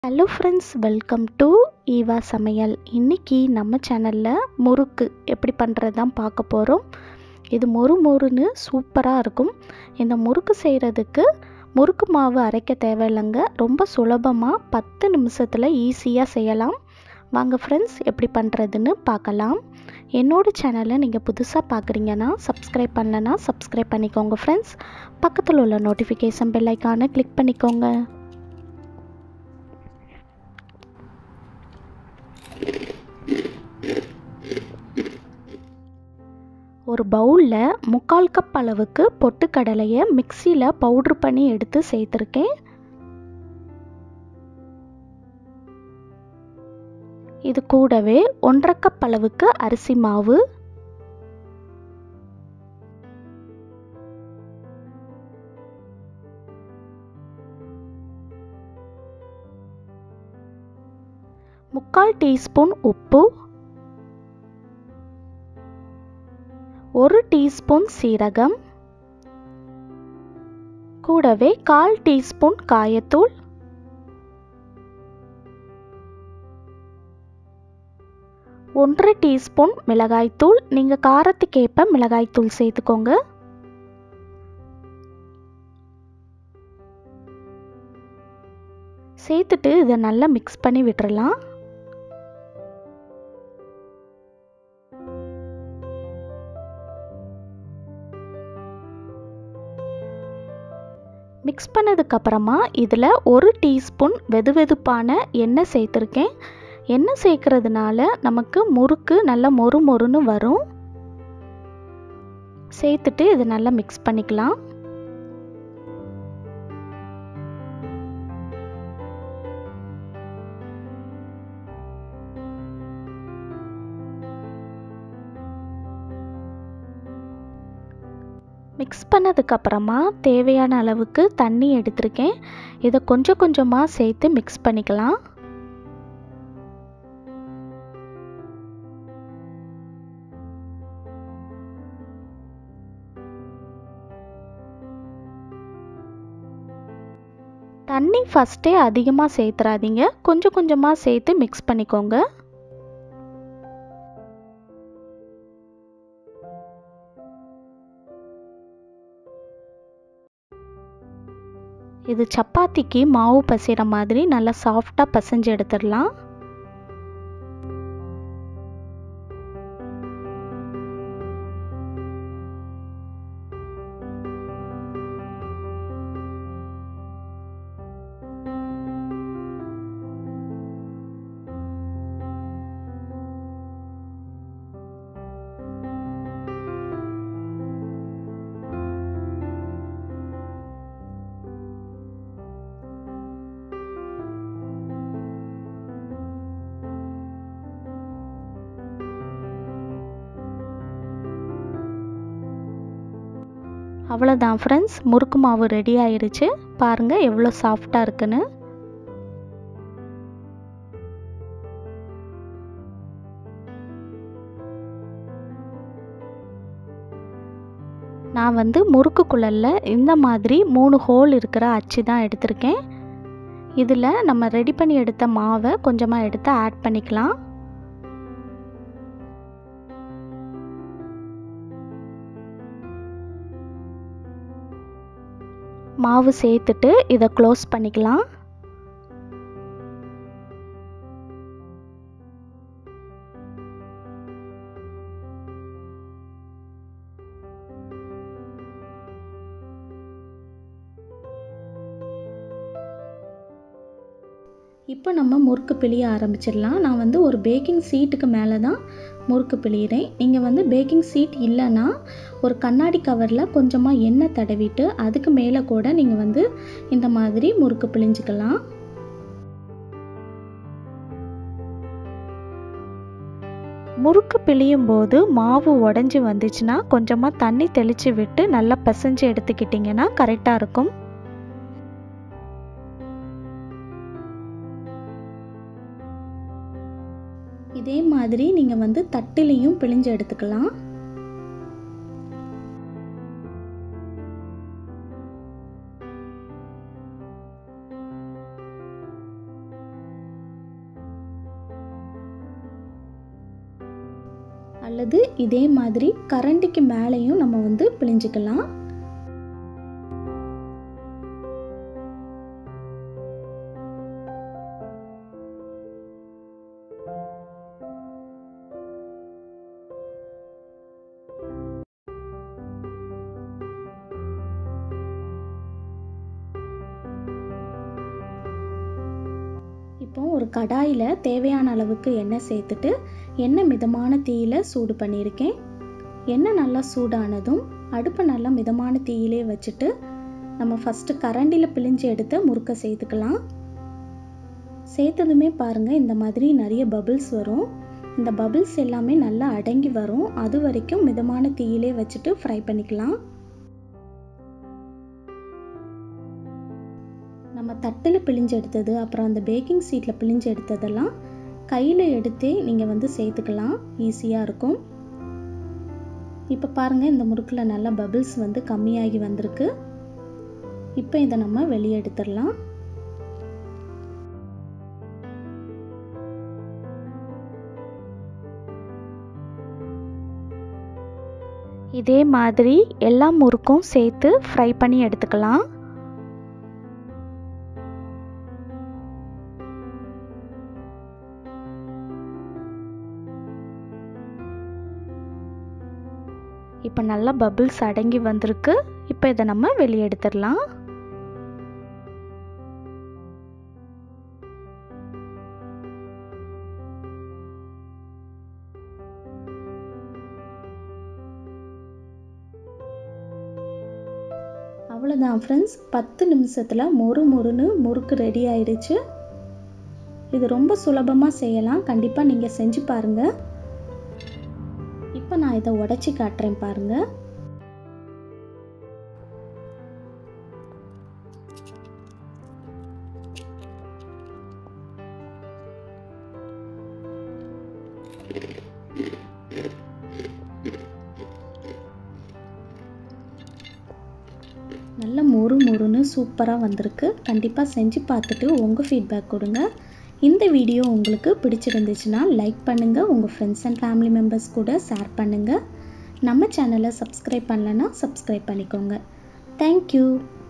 hello friends welcome to Eva சமையல் இன்றைக்கி நம்ம சேனலில் முறுக்கு எப்படி பண்ணுறது தான் பார்க்க போகிறோம் இது மொறு மொறுன்னு சூப்பராக இருக்கும் இந்த முறுக்கு செய்கிறதுக்கு முறுக்கு மாவு அரைக்க தேவையில்லைங்க ரொம்ப சுலபமாக பத்து நிமிஷத்தில் ஈஸியாக செய்யலாம் வாங்க ஃப்ரெண்ட்ஸ் எப்படி பண்ணுறதுன்னு பார்க்கலாம் என்னோட சேனலை நீங்கள் புதுசாக பார்க்குறீங்கன்னா சப்ஸ்கிரைப் பண்ணலன்னா சப்ஸ்கிரைப் பண்ணிக்கோங்க ஃப்ரெண்ட்ஸ் பக்கத்தில் உள்ள நோட்டிஃபிகேஷன் பெல் ஐக்கானை கிளிக் பண்ணிக்கோங்க ஒரு பவுலில் முக்கால் கப் அளவுக்கு பொட்டுக்கடலையை மிக்சியில் பவுட்ரு பண்ணி எடுத்து சேர்த்துருக்கேன் இது கூடவே ஒன்றரை கப் அளவுக்கு அரிசி மாவு முக்கால் டீஸ்பூன் உப்பு ஒரு டீஸ்பூன் சீரகம் கூடவே கால் டீஸ்பூன் காயத்தூள் ஒன்றரை டீஸ்பூன் மிளகாய்த்தூள் நீங்கள் காரத்துக்கேற்ப மிளகாய்த்தூள் சேர்த்துக்கோங்க சேர்த்துட்டு இதை நல்லா மிக்ஸ் பண்ணி விட்டுறலாம் மிக்ஸ் பண்ணதுக்கப்புறமா இதில் ஒரு டீஸ்பூன் வெது வெதுப்பான எண்ணெய் சேர்த்துருக்கேன் எண்ணெய் சேர்க்கறதுனால நமக்கு முறுக்கு நல்லா மொறு மொறுன்னு வரும் சேர்த்துட்டு இதை நல்லா மிக்ஸ் பண்ணிக்கலாம் மிக்ஸ் பண்ணதுக்கப்புறமா தேவையான அளவுக்கு தண்ணி எடுத்திருக்கேன் இதை கொஞ்சம் கொஞ்சமாக சேர்த்து மிக்ஸ் பண்ணிக்கலாம் தண்ணி ஃபஸ்ட்டே அதிகமாக சேர்த்துறாதீங்க கொஞ்சம் கொஞ்சமாக சேர்த்து மிக்ஸ் பண்ணிக்கோங்க இது சப்பாத்திக்கு மாவு பசிகிற மாதிரி நல்லா சாஃப்டாக பசைஞ்சு எடுத்துடலாம் அவ்வளோதான் ஃப்ரெண்ட்ஸ் முறுக்கு மாவு ரெடி ஆயிடுச்சு பாருங்கள் எவ்வளோ சாஃப்டாக இருக்குன்னு நான் வந்து முறுக்கு குழலில் இந்த மாதிரி மூணு ஹோல் இருக்கிற அச்சு தான் எடுத்திருக்கேன் இதில் நம்ம ரெடி பண்ணி எடுத்த மாவை கொஞ்சமாக எடுத்து ஆட் பண்ணிக்கலாம் மாவு சேர்த்துட்டு இதை க்ளோஸ் பண்ணிக்கலாம் இப்போ நம்ம முறுக்கு பிழிய ஆரம்பிச்சிடலாம் நான் வந்து ஒரு பேக்கிங் சீட்டுக்கு மேலே தான் முறுக்கு பிழிகிறேன் நீங்கள் வந்து பேக்கிங் சீட் இல்லைன்னா ஒரு கண்ணாடி கவரில் கொஞ்சமாக எண்ணெய் தடவிட்டு அதுக்கு மேலே கூட நீங்கள் வந்து இந்த மாதிரி முறுக்கு பிழிஞ்சிக்கலாம் முறுக்கு பிழியும் போது மாவு உடஞ்சி வந்துச்சுன்னா கொஞ்சமாக தண்ணி தெளித்து விட்டு நல்லா பிசைஞ்சு எடுத்துக்கிட்டிங்கன்னா கரெக்டாக இருக்கும் இதே மாதிரி நீங்கள் வந்து தட்டிலையும் பிழிஞ்சு எடுத்துக்கலாம் அல்லது இதே மாதிரி கரண்டிக்கு மேலேயும் நம்ம வந்து பிழிஞ்சிக்கலாம் இப்போ ஒரு கடாயில் தேவையான அளவுக்கு எண்ணெய் சேர்த்துட்டு எண்ணெய் மிதமான தீயில் சூடு பண்ணியிருக்கேன் எண்ணெய் நல்லா சூடானதும் அடுப்பை நல்லா மிதமான தீயிலே வச்சுட்டு நம்ம ஃபஸ்ட்டு கரண்டியில் பிழிஞ்சு எடுத்த முறுக்கை சேர்த்துக்கலாம் சேர்த்ததுமே பாருங்கள் இந்த மாதிரி நிறைய பபிள்ஸ் வரும் இந்த பபிள்ஸ் எல்லாமே நல்லா அடங்கி வரும் அது வரைக்கும் மிதமான தீயிலே வச்சுட்டு ஃப்ரை பண்ணிக்கலாம் நம்ம தட்டில் பிழிஞ்சு எடுத்தது அப்புறம் அந்த பேக்கிங் சீட்டில் பிழிஞ்சு எடுத்ததெல்லாம் கையில் எடுத்தே நீங்கள் வந்து சேர்த்துக்கலாம் ஈஸியாக இருக்கும் இப்போ பாருங்கள் இந்த முறுக்கில் நல்லா பபிள்ஸ் வந்து கம்மியாகி வந்திருக்கு இப்போ இதை நம்ம வெளியே எடுத்துடலாம் இதே மாதிரி எல்லா முறுக்கும் சேர்த்து ஃப்ரை பண்ணி எடுத்துக்கலாம் இப்போ நல்லா பபிள்ஸ் அடங்கி வந்திருக்கு இப்போ இதை நம்ம வெளியே எடுத்துடலாம் அவ்வளோதான் ஃப்ரெண்ட்ஸ் பத்து நிமிஷத்தில் மொறு மொறுன்னு முறுக்கு ரெடி ஆயிடுச்சு இது ரொம்ப சுலபமாக செய்யலாம் கண்டிப்பாக நீங்கள் செஞ்சு பாருங்கள் இப்போ நான் இதை உடச்சி காட்டுறேன் பாருங்கள் நல்ல மொறு மொறுன்னு சூப்பராக வந்திருக்கு கண்டிப்பாக செஞ்சு பார்த்துட்டு உங்கள் ஃபீட்பேக் கொடுங்க இந்த வீடியோ உங்களுக்கு பிடிச்சிருந்துச்சுன்னா லைக் பண்ணுங்கள் உங்கள் ஃப்ரெண்ட்ஸ் அண்ட் ஃபேமிலி மெம்பர்ஸ் கூட ஷேர் பண்ணுங்கள் நம்ம சேனலை சப்ஸ்கிரைப் பண்ணலன்னா சப்ஸ்கிரைப் பண்ணிக்கோங்க தேங்க்யூ